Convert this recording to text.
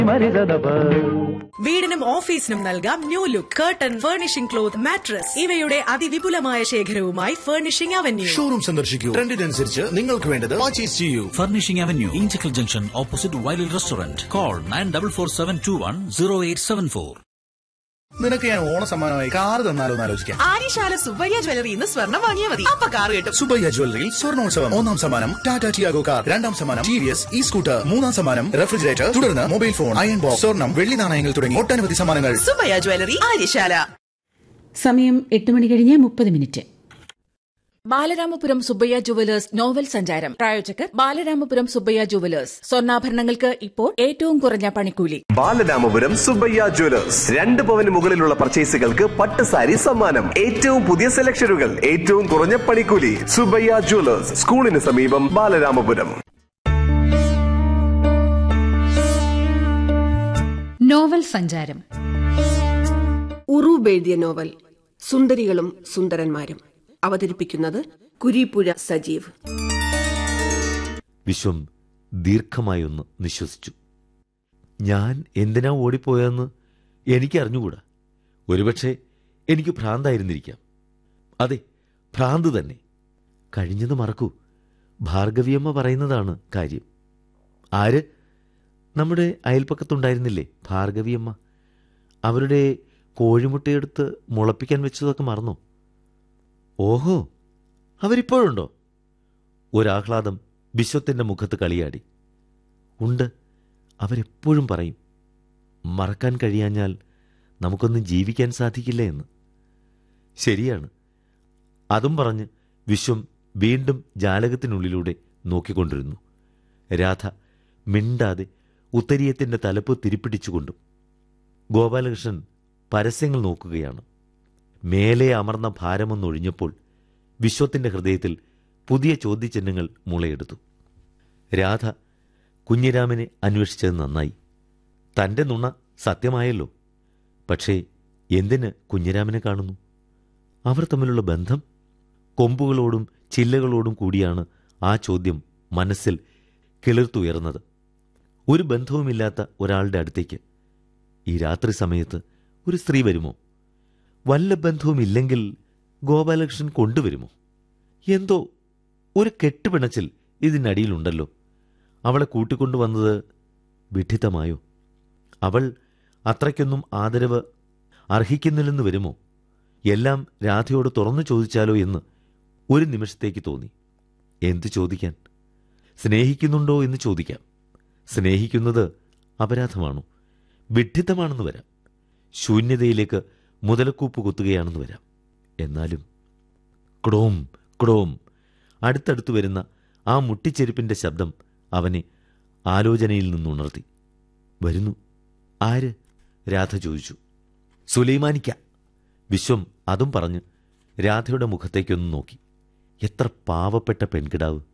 വീടിനും ഓഫീസിനും നൽകാം new look curtain furnishing cloth mattress ഇവയുടെ അതിവിപുലമായ ശേഖരവുമായി ഫർണിഷിംഗ് അവന്യൂ ഷോറൂം സന്ദർശിക്കൂ ട്രെൻഡിനനുസരിച്ച് നിങ്ങൾക്ക് വേണ്ടത് പർച്ചേസ് ചെയ്യൂ Furnishing Avenue, Inchicle Junction, opposite Wiley Restaurant. Call 9447210874. നിനക്ക് ഞാൻ ഓണ സമ്മാനമായി കാർ തന്നാലോ എന്ന് ആലോചിക്കാം ആര്യശാല സുബ്ബയ്യ ജ്വല്ലറി ഇന്ന് സ്വർണ്ണം വാങ്ങിയാൽ മതി അപ്പൊ കാർ കിട്ടും സുബയ്യ ജ്വല്ലറിയിൽ സ്വർണോത്സവം ഒന്നാം സമ്മാനം ടാറ്റ ടിയാഗോ കാർ രണ്ടാം സമ്മാനം T V S E scooter മൂന്നാം സമ്മാനം റെഫ്രിജറേറ്റർ തുടർന്ന് മൊബൈൽ ഫോൺ അയൺ ബോക്സ് സ്വർണം വെള്ളി നാണയങ്ങൾ തുടങ്ങി ഒട്ടനവധി സമ്മാനങ്ങൾ സുബ്ബയ്യ ജ്വല്ലറി ആര്യശാല സമയം എട്ട് മണി കഴിഞ്ഞ് മുപ്പത് minute Balaramapuram Subbayya jewellers novel സഞ്ചാരം പ്രായോജകർ ബാലരാമപുരം സുബ്ബയ്യ ജുവലേഴ്സ് സ്വർണ്ണാഭരണങ്ങൾക്ക് ഇപ്പോൾ ഏറ്റവും കുറഞ്ഞ പണിക്കൂലി ബാലരാമപുരം സുബയ്യ ജ്വല്ലേഴ്സ് രണ്ട് പവന് മുകളിലുള്ള പർച്ചേസുകൾക്ക് പട്ട് സാരി സമ്മാനം ഏറ്റവും പുതിയ സെലക്ഷനുകൾ ഏറ്റവും കുറഞ്ഞ പണിക്കൂലി സുബയ്യ ജ്വല്ലേഴ്സ് സ്കൂളിന് സമീപം ബാലരാമപുരം നോവൽ സഞ്ചാരം ഉറൂബ് എഴുതിയ നോവൽ സുന്ദരികളും സുന്ദരന്മാരും അവതരിപ്പിക്കുന്നത് കുരീപ്പുഴ സജീവ് വിശ്വം ദീർഘമായൊന്ന് നിശ്വസിച്ചു ഞാൻ എന്തിനാ ഓടിപ്പോയതെന്ന് എനിക്കറിഞ്ഞുകൂടാ ഒരുപക്ഷെ എനിക്ക് ഭ്രാന്തായിരുന്നിരിക്കാം അതെ ഭ്രാന്ത് തന്നെ കഴിഞ്ഞത് മറക്കൂ ഭാർഗവിയമ്മ പറയുന്നതാണ് കാര്യം ആര് നമ്മുടെ അയൽപ്പക്കത്തുണ്ടായിരുന്നില്ലേ ഭാർഗവിയമ്മ അവരുടെ കോഴിമുട്ടയെടുത്ത് മുളപ്പിക്കാൻ വെച്ചതൊക്കെ മറന്നോ ഓഹോ അവരിപ്പോഴുണ്ടോ ഒരാഹ്ലാദം വിശ്വത്തിന്റെ മുഖത്ത് കളിയാടി ഉണ്ട് അവരെപ്പോഴും പറയും മറക്കാൻ കഴിയാഞ്ഞാൽ നമുക്കൊന്നും ജീവിക്കാൻ സാധിക്കില്ല എന്ന് ശരിയാണ് അതും പറഞ്ഞ് വിശ്വം വീണ്ടും ജാലകത്തിനുള്ളിലൂടെ നോക്കിക്കൊണ്ടിരുന്നു രാധ മിണ്ടാതെ ഉത്തരീയത്തിന്റെ തലപ്പ് തിരിപ്പിടിച്ചുകൊണ്ടും ഗോപാലകൃഷ്ണൻ പരസ്യങ്ങൾ നോക്കുകയാണ് മേലെ അമർന്ന ഭാരമൊന്നൊഴിഞ്ഞപ്പോൾ വിശ്വത്തിന്റെ ഹൃദയത്തിൽ പുതിയ ചോദ്യചിഹ്നങ്ങൾ മുളയെടുത്തു രാധ കുഞ്ഞിരാമനെ അന്വേഷിച്ചത് നന്നായി തന്റെ നുണ സത്യമായല്ലോ പക്ഷേ എന്തിന് കുഞ്ഞിരാമനെ കാണുന്നു അവർ തമ്മിലുള്ള ബന്ധം കൊമ്പുകളോടും ചില്ലകളോടും കൂടിയാണ് ആ ചോദ്യം മനസ്സിൽ കിളിർത്തുയർന്നത് ഒരു ബന്ധവുമില്ലാത്ത ഒരാളുടെ അടുത്തേക്ക് ഈ രാത്രി സമയത്ത് ഒരു സ്ത്രീ വരുമോ വല്ല ബന്ധവുമില്ലെങ്കിൽ ഗോപാലകൃഷ്ണൻ കൊണ്ടുവരുമോ എന്തോ ഒരു കെട്ടുപിണച്ചിൽ ഇതിനടിയിലുണ്ടല്ലോ അവളെ കൂട്ടിക്കൊണ്ടുവന്നത് വിഡ്ഢിത്തമായോ അവൾ അത്രയ്ക്കൊന്നും ആദരവ് അർഹിക്കുന്നില്ലെന്ന് വരുമോ എല്ലാം രാധയോട് തുറന്നു ചോദിച്ചാലോ എന്ന് ഒരു നിമിഷത്തേക്ക് തോന്നി എന്തു ചോദിക്കാൻ സ്നേഹിക്കുന്നുണ്ടോ എന്ന് ചോദിക്കാം സ്നേഹിക്കുന്നത് അപരാധമാണോ വിഡ്ഢിത്തമാണെന്ന് വരാം ശൂന്യതയിലേക്ക് മുതലക്കൂപ്പ് കുത്തുകയാണെന്ന് വരാം എന്നാലും ക്ടോം ക്ടോം അടുത്തടുത്ത് വരുന്ന ആ മുട്ടിച്ചെരുപ്പിന്റെ ശബ്ദം അവനെ ആലോചനയിൽ നിന്നുണർത്തി വരുന്നു ആര് രാധ ചോദിച്ചു സുലൈമാനിക്ക വിശ്വം അതും പറഞ്ഞ് രാധയുടെ മുഖത്തേക്കൊന്ന് നോക്കി എത്ര പാവപ്പെട്ട പെൺകിടാവ്